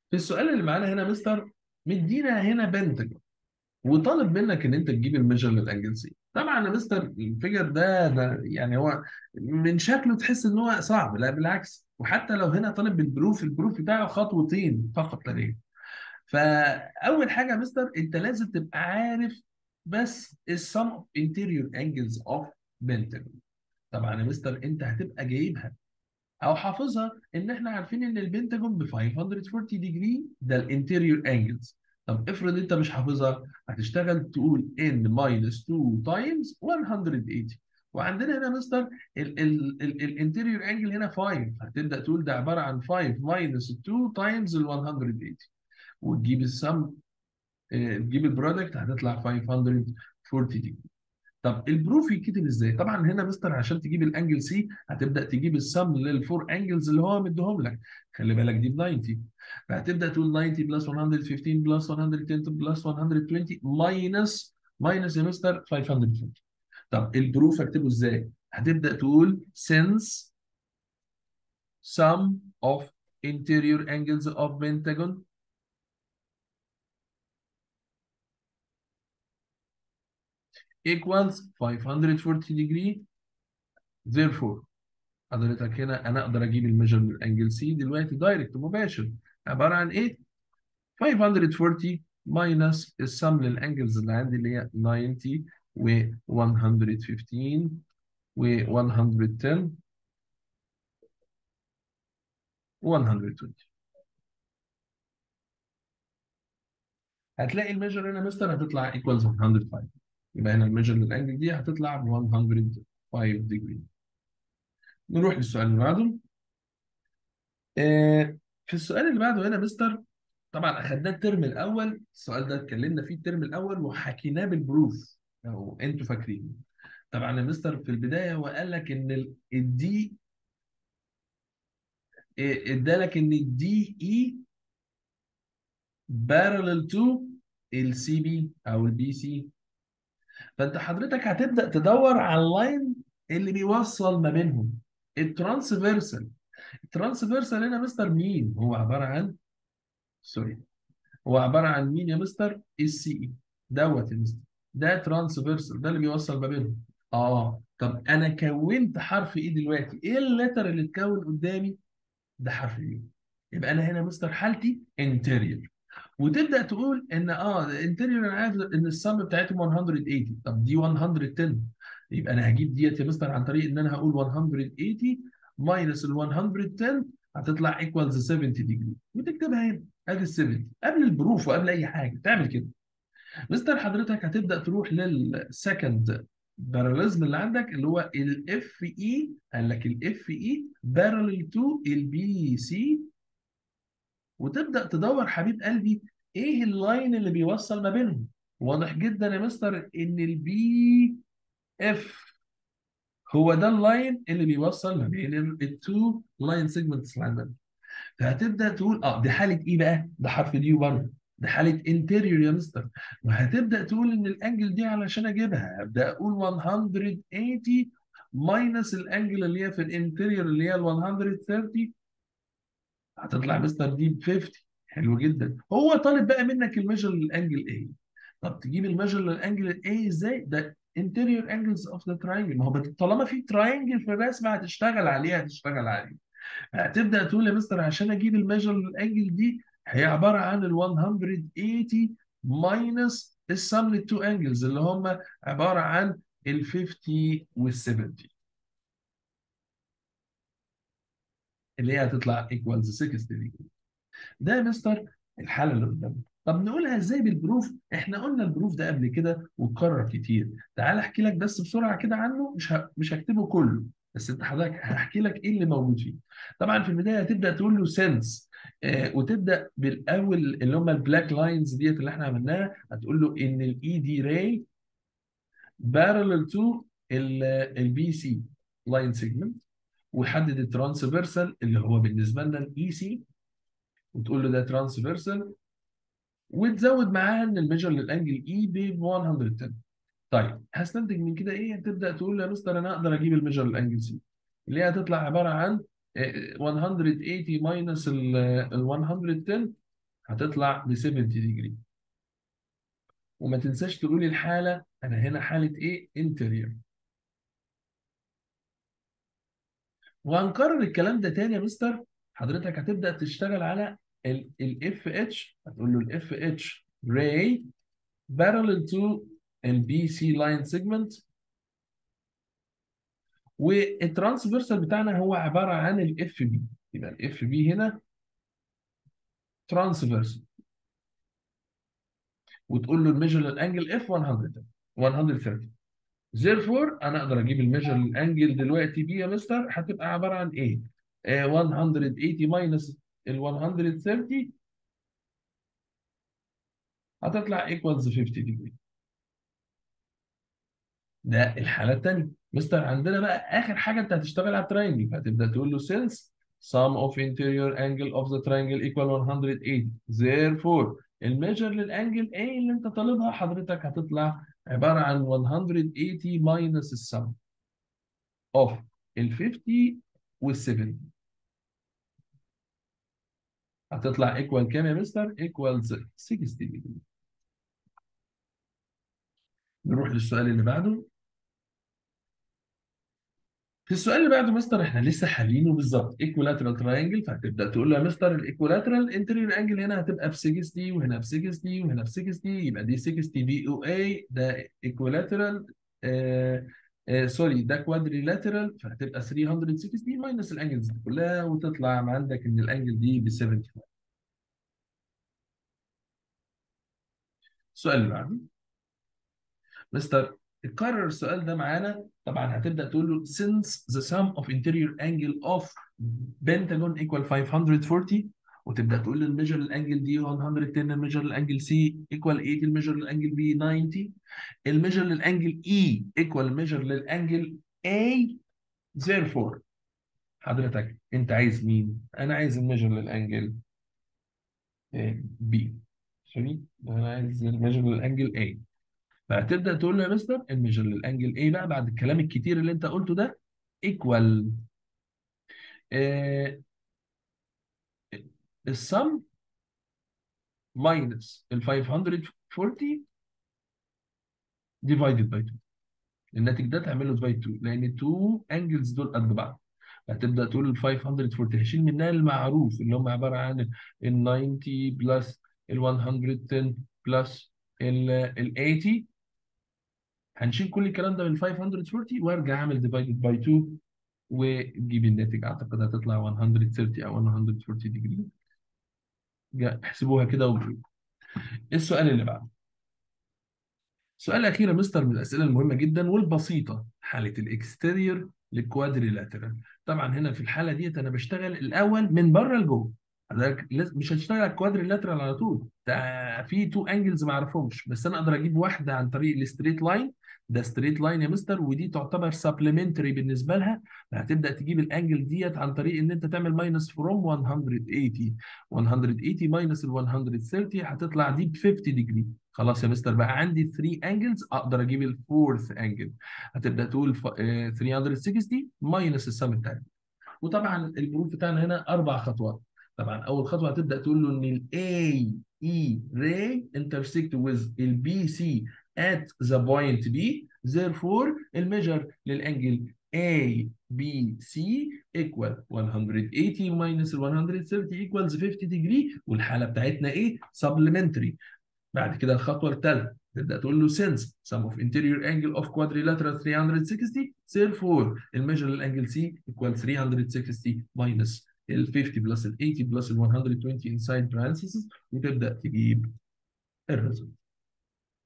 في السؤال اللي معانا هنا مستر مدينا هنا بنتجون وطالب منك ان انت تجيب الميجر للانجل سي طبعا يا مستر الفيجر ده ده يعني هو من شكله تحس ان هو صعب لا بالعكس وحتى لو هنا طالب بالبروف البروف بتاعه خطوتين فقط لا غير فاول حاجه يا مستر انت لازم تبقى عارف بس السم اوف انتيريور انجلز اوف بنتجون طبعا يا مستر انت هتبقى جايبها او حافظها ان احنا عارفين ان البنتاجون ب 540 ديجري ده الانتيريور انجلز طب افرض انت مش حافظها هتشتغل تقول ان ماينس 2 تايمز 180 وعندنا هنا مستر الانتيريور انجل هنا 5 هتبدا تقول ده عباره عن 5 ماينس 2 تايمز ال 180 وتجيب السم آه، تجيب البرودكت هتطلع 540 ديجري طب البروف يتكتب ازاي؟ طبعا هنا مستر عشان تجيب الانجل سي هتبدا تجيب السم للفور انجلز اللي هو مديهم لك خلي بالك دي ب 90 فهتبدا تقول 90 بلس 115 بلس 110 بلس 120 ماينس ماينس يا مستر 540 طب البروف اكتبه ازاي؟ هتبدا تقول since sum of interior angles of pentagon equals 540 degree therefore حضرتك هنا انا اقدر اجيب الميجر من الانجل سي دلوقتي دايركت مباشر عباره عن ايه 540 ماينس السم للانجلز اللي عندي اللي هي 90 و 115 و 110 و 120 هتلاقي الميجر هنا مستر هتطلع ايكوالز 105 يبقى هنا الميجر للانجل دي هتطلع ب 105 ديجري نروح للسؤال اللي بعده آه، في السؤال اللي بعده هنا مستر طبعا اخدناه الترم الاول السؤال ده اتكلمنا فيه الترم الاول وحكيناه بالبروف لو انتوا فاكرين طبعا يا مستر في البدايه هو قال لك ان الدي ادالك ان الدي اي بارلل تو السي بي او البي سي فانت حضرتك هتبدا تدور على اللاين اللي بيوصل ما بينهم الترانسفيرسال الترانسفيرسال هنا مستر مين هو عباره عن سوري هو عباره عن مين يا مستر السي اي دوت يا مستر ده ترانسفيرسال ده اللي بيوصل ما بينهم اه طب انا كونت حرف ايه دلوقتي ايه اللتر اللي اتكون قدامي ده حرف ايه يبقى انا هنا مستر حالتي انتيريور وتبدا تقول ان اه الانتيريور انا عارف ان السم بتاعتهم 180 طب دي 110 يبقى انا هجيب ديت يا مستر عن طريق ان انا هقول 180 ماينس ال 110 هتطلع ايكوالز 70 ديجري وتكتبها هنا ادي ال 70 قبل البروف وقبل اي حاجه تعمل كده مستر حضرتك هتبدا تروح للسكند باراليزم اللي عندك اللي هو الاف اي قال لك الاف اي بارالل تو البي سي وتبدا تدور حبيب قلبي ايه اللاين اللي بيوصل ما بينهم واضح جدا يا مستر ان البي اف هو ده اللاين اللي بيوصل ما بين التو لاين سيجمنتس اللي عندنا فهتبدا تقول اه دي حاله ايه بقى؟ ده حرف اليو برضه ده حاله انتيريور يا مستر وهتبدا تقول ان الانجل دي علشان اجيبها ابدا اقول 180 ماينس الانجل اللي هي في الانتيريور اللي هي ال 130 هتطلع مستر دي ب 50 حلو جدا هو طالب بقى منك الميجر للانجل ايه طب تجيب الميجر للانجل ايه ازاي ده interior angles of the triangle ما هو طالما في تراينجل في الرسمه هتشتغل عليها هتشتغل عليه هتبدا تقول يا مستر عشان اجيب الميجر للانجل دي هي عباره عن ال 180 ماينس السم للتو انجلز اللي هم عباره عن ال 50 وال 70 اللي هي هتطلع ايكوالز 60 ديجري ده يا مستر الحاله اللي قدامنا طب نقولها ازاي بالبروف احنا قلنا البروف ده قبل كده واتكرر كتير تعال احكي لك بس بسرعه كده عنه مش ه... مش هكتبه كله بس انت حضرتك هحكي لك ايه اللي موجود فيه طبعا في البدايه هتبدا تقول له سنس آه وتبدا بالاول اللي هم البلاك لاينز ديت اللي احنا عملناها هتقول له ان الاي دي راي بارلل تو البي سي لاين سيجمنت ويحدد الترانسفيرسال اللي هو بالنسبه لنا الاي سي وتقول له ده ترانسفيرسال وتزود معاها ان الميجر للانجل اي ب 110 طيب هستنتج من كده ايه تبدا تقول يا مستر انا اقدر اجيب الميجر للانجل سي اللي هي هتطلع عباره عن 180 ماينس ال 110 هتطلع ب 70 ديجري وما تنساش تقول لي الحاله انا هنا حاله ايه انتريور وهنكرر الكلام ده تاني يا مستر حضرتك هتبدا تشتغل على الاف اتش هتقول له الاف اتش راي parallel to البي سي لاين سيجمنت والترانسفيرسال بتاعنا هو عباره عن الاف بي يبقى الاف بي هنا ترانسفيرسال وتقول له الميجر للانجل اف 100 130 therefore انا اقدر اجيب الميجر للانجل دلوقتي دي يا مستر هتبقى عباره عن ايه؟ آه 180 ماينس ال 130 هتطلع ايكوالز 50 ديجري ده الحاله الثانيه مستر عندنا بقى اخر حاجه انت هتشتغل على التراينجل فهتبدا تقول له since sum of interior angle of the triangle equal 180 therefore الميجر للانجل A اللي انت طالبها حضرتك هتطلع عباره عن 180 minus السم of ال 50 وال 70 هتطلع ايكوال كام يا مستر؟ ايكوالز 60 degree نروح للسؤال اللي بعده في السؤال اللي بعده مستر احنا لسه حالينه بالظبط ايكولاترال تراينجل فهتبدا تقول له يا مستر الايكولاترال انتريور انجل هنا هتبقى ب 60 وهنا ب 60 وهنا ب 60 يبقى دي 60 دي او اي ده ايكولاترال آه آه سوري ده كوادريلاترال فهتبقى 360 ماينس الانجلز دي كلها وتطلع عندك ان الانجل دي ب 70 السؤال اللي بعده مستر اتكرر السؤال ده معانا طبعا هتبدا تقول له since the sum of interior angle of pentagon equal 540 وتبدا تقول له الميجر الانجل دي 110 الميجر الانجل سي ايكوال 80 الميجر الانجل بي 90 الميجر للانجل اي ايكوال الميجر للانجل اي therefore حضرتك انت عايز مين؟ انا عايز الميجر للانجل بي سوري انا عايز الميجر للانجل اي فهتبدا تقول له يا مستر الميجر للانجل ايه بقى بعد الكلام الكتير اللي انت قلته ده ايكوال السم ماينس ال 540 ديفايدد باي 2 الناتج ده تعمل له ديفايد 2 لان التو انجلز دول قد بعض هتبدا تقول ال 540 هشيل منها المعروف اللي هم عباره عن ال 90 بلس ال 110 بلس ال 80 هنشيل كل الكلام ده من 540 وارجع اعمل ديفايدد باي 2 وتجيب الناتج اعتقد هتطلع 130 او 140 ديجري احسبوها كده وقولوا السؤال اللي بعده السؤال الاخير يا مستر من الاسئله المهمه جدا والبسيطه حاله الاكستيريور للكوادريلاترال طبعا هنا في الحاله ديت انا بشتغل الاول من بره لجوه حضرتك مش هتشتغل على الكوادريلاترال على طول ده في تو انجلز ما اعرفهمش بس انا اقدر اجيب واحده عن طريق الستريت لاين ده ستريت لاين يا مستر ودي تعتبر سبلمنتري بالنسبه لها فهتبدا تجيب الانجل ديت عن طريق ان انت تعمل ماينس فروم 180 180 ماينس ال 130 هتطلع دي ب 50 ديجري خلاص يا مستر بقى عندي 3 انجلز اقدر اجيب الفورث انجل هتبدا تقول 360 ماينس السم بتاعتي وطبعا البروف بتاعنا هنا اربع خطوات طبعا اول خطوه هتبدا تقول له ان الاي اي راي intersect with البي سي at the point B therefore الميجر للانجل A B C equal 180 minus ال 130 equals 50 degree والحالة بتاعتنا ايه؟ supplementary بعد كده الخطوة الثالثة تبدأ تقول له since sum of interior angle of quadrilateral 360 therefore الميجر للانجل C equal 360 minus ال 50 بلس ال 80 بلس ال 120 inside parentheses وتبدأ تجيب الريزلت